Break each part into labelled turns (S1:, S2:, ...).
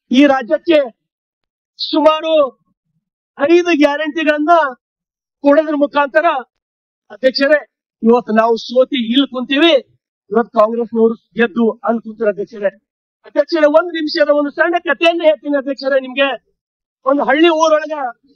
S1: ಈ ರಾಜ್ಯಕ್ಕೆ ಸುಮಾರು ಐದು ಗ್ಯಾರಂಟಿಗಳನ್ನ ಕೊಡೋದ್ರ ಮುಖಾಂತರ ಅಧ್ಯಕ್ಷರೇ ಇವತ್ತು ನಾವು ಸೋತಿ ಇಲ್ಲಿ ಕುಂತೀವಿ ಇವತ್ತು ಕಾಂಗ್ರೆಸ್ನವರು ಗೆದ್ದು ಅಲ್ಲಿ ಕುಂತಿರೋ ಅಧ್ಯಕ್ಷರೇ ಅಧ್ಯಕ್ಷರೇ ಒಂದು ನಿಮಿಷದ ಒಂದು ಸಣ್ಣ ಕಥೆಯನ್ನ ಹೇಳ್ತೀನಿ ಅಧ್ಯಕ್ಷರೇ ನಿಮ್ಗೆ ಒಂದು ಹಳ್ಳಿ ಊರೊಳಗ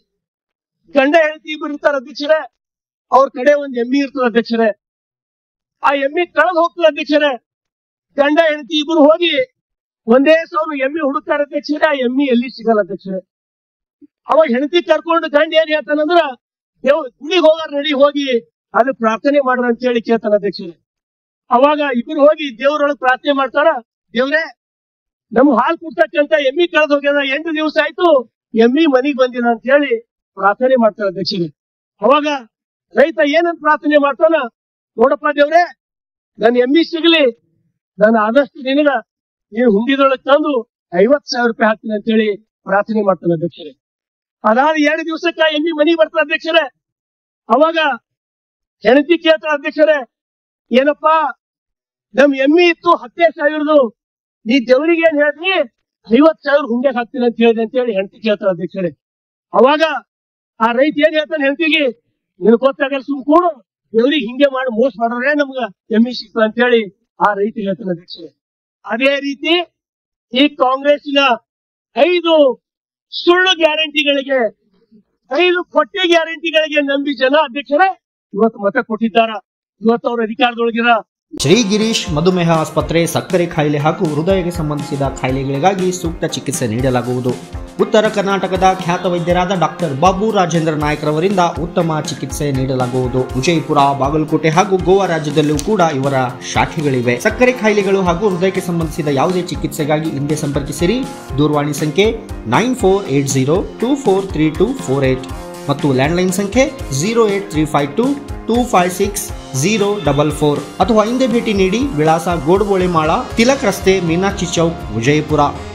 S1: ಗಂಡ ಹೆಂಡತಿ ಇಬ್ರು ಇರ್ತಾರ ಅಧ್ಯಕ್ಷರೇ ಅವ್ರ ಕಡೆ ಒಂದ್ ಎಮ್ಮಿ ಇರ್ತದ ಅಧ್ಯಕ್ಷರೇ ಆ ಎಮ್ಮಿ ಕಳೆದು ಹೋಗ್ತದ ಅಧ್ಯಕ್ಷರೇ ಗಂಡ ಹೆಂಡತಿ ಇಬ್ರು ಹೋಗಿ ಒಂದೇ ಸಾವಿರ ಎಮ್ಮಿ ಹುಡುಕ್ತಾರ ಅಧ್ಯಕ್ಷರೇ ಆ ಎಮ್ಮಿ ಎಲ್ಲಿ ಸಿಗಲ್ಲ ಅಧ್ಯಕ್ಷರೇ ಅವಾಗ ಹೆಂಡತಿ ಕರ್ಕೊಂಡು ಗಂಡ ಏನ್ ಹೇಳ್ತಾನಂದ್ರ ದೇವ್ ಗುಡಿಗೆ ಹೋಗಾರ ನಡಿ ಹೋಗಿ ಅಲ್ಲಿ ಪ್ರಾರ್ಥನೆ ಮಾಡ್ರ ಅಂತ ಹೇಳಿ ಕೇಳ್ತಾನ ಅಧ್ಯಕ್ಷರೇ ಅವಾಗ ಇಬ್ರು ಹೋಗಿ ದೇವ್ರೊಳಗ್ ಪ್ರಾರ್ಥನೆ ಮಾಡ್ತಾರ ದೇವ್ರೇ ನಮ್ ಹಾಲ್ ಕುಡ್ತಕ್ಕಂತ ಎಮ್ಮಿ ಕಳೆದು ಹೋಗ್ಯದ ಎಂಟು ದಿವಸ ಆಯ್ತು ಎಮ್ಮಿ ಮನಿಗ್ ಬಂದಿನ ಅಂತ ಹೇಳಿ ಪ್ರಾರ್ಥನೆ ಮಾಡ್ತಾರ ಅಧ್ಯಕ್ಷರೇ ಅವಾಗ ರೈತ ಏನಂತ ಪ್ರಾರ್ಥನೆ ಮಾಡ್ತಾನ ನೋಡಪ್ಪ ದೇವ್ರೆ ನನ್ ಎಮ್ಮಿ ಸಿಗ್ಲಿ ನಾನು ಆದಷ್ಟು ನಿನಗ ನೀನು ಹುಂಡಿದೊಳಗ್ ತಂದು ಐವತ್ ಸಾವಿರ ರೂಪಾಯಿ ಹಾಕ್ತೀನಿ ಅಂತ ಹೇಳಿ ಪ್ರಾರ್ಥನೆ ಮಾಡ್ತಾನೆ ಅಧ್ಯಕ್ಷರೇ ಅದಾದ ಎರಡು ದಿವಸಕ್ಕ ಎಮ್ಮಿ ಮನಿಗ್ ಬರ್ತಾರ ಅಧ್ಯಕ್ಷರೇ ಅವಾಗ ಹೆಣತಿ ಕೇಳ್ತಾರ ಅಧ್ಯಕ್ಷರೇ ಏನಪ್ಪಾ ನಮ್ ಎಮ್ಮಿ ಇತ್ತು ಹತ್ತೇ ಸಾವಿರದು ನೀ ದೇವರಿಗೆ ಏನ್ ಹೇಳ್ತಿ ಐವತ್ ಸಾವಿರ ಹುಂಡೆ ಹಾಕ್ತೀನಿ ಅಂತ ಹೇಳಿದೆ ಅಂತ ಹೇಳಿ ಹೆಂಡತಿ ಕೇಳ್ತಾರ ಅಧ್ಯಕ್ಷರೇ ಅವಾಗ ಆ ರೈತ ಏನ್ ಹೇಳ್ತಾನೆ ಹೆಂಡತಿಗೆ ನಿನ್ ಗೊತ್ತಾಗಲ್ಲ ಸುಮ್ ಕೂಡು ದೇವ್ರಿಗೆ ಹಿಂಗೆ ಮಾಡಿ ಮೋಸ ಮಾಡ್ರೆ ನಮ್ಗ ಎಮ್ಮಿ ಸಿಕ್ತ ಅಂತ ಹೇಳಿ ಆ ರೈತ ಹೇಳ್ತಾನೆ ಅಧ್ಯಕ್ಷರೇ ಅದೇ ರೀತಿ ಈ ಕಾಂಗ್ರೆಸ್ಸಿನ ಐದು ಸುಳ್ಳು ಗ್ಯಾರಂಟಿಗಳಿಗೆ ಐದು ಕೊಟ್ಟೆ ಗ್ಯಾರಂಟಿಗಳಿಗೆ ನಂಬಿ ಜನ ಅಧ್ಯಕ್ಷರೇ ಇವತ್ತು ಮತ ಕೊಟ್ಟಿದ್ದಾರ ಇವತ್ತು ಅವ್ರ ಅಧಿಕಾರದೊಳಗಿರ
S2: ಶ್ರೀ ಗಿರೀಶ್ ಮಧುಮೇಹ ಆಸ್ಪತ್ರೆ ಸಕ್ಕರೆ ಕಾಯಿಲೆ ಹಾಗೂ ಹೃದಯಕ್ಕೆ ಸಂಬಂಧಿಸಿದ ಕಾಯಿಲೆಗಳಿಗಾಗಿ ಸೂಕ್ತ ಚಿಕಿತ್ಸೆ ನೀಡಲಾಗುವುದು ಉತ್ತರ ಕರ್ನಾಟಕದ ಖ್ಯಾತ ವೈದ್ಯರಾದ ಡಾಕ್ಟರ್ ಬಾಬು ರಾಜೇಂದ್ರ ನಾಯ್ಕರವರಿಂದ ಉತ್ತಮ ಚಿಕಿತ್ಸೆ ನೀಡಲಾಗುವುದು ವಿಜಯಪುರ ಬಾಗಲಕೋಟೆ ಹಾಗೂ ಗೋವಾ ರಾಜ್ಯದಲ್ಲೂ ಕೂಡ ಇವರ ಶಾಖೆಗಳಿವೆ ಸಕ್ಕರೆ ಕಾಯಿಲೆಗಳು ಹಾಗೂ ಹೃದಯಕ್ಕೆ ಸಂಬಂಧಿಸಿದ ಯಾವುದೇ ಚಿಕಿತ್ಸೆಗಾಗಿ ಹಿಂದೆ ಸಂಪರ್ಕಿಸಿರಿ ದೂರವಾಣಿ ಸಂಖ್ಯೆ nine four eight zero two four three two four eight ಮತ್ತು ಲ್ಯಾಂಡ್ಲೈನ್ ಸಂಖ್ಯೆ zero eight three five two two five six zero double four ಅಥವಾ ಹಿಂದೆ ಭೇಟಿ ನೀಡಿ ವಿಳಾಸ ಗೋಡ್ಬೋಳೆ ಮಾಳ ತಿಲಕ್ ರಸ್ತೆ ಮೀನಾಕ್ಷಿ ಚೌಕ್ ವಿಜಯಪುರ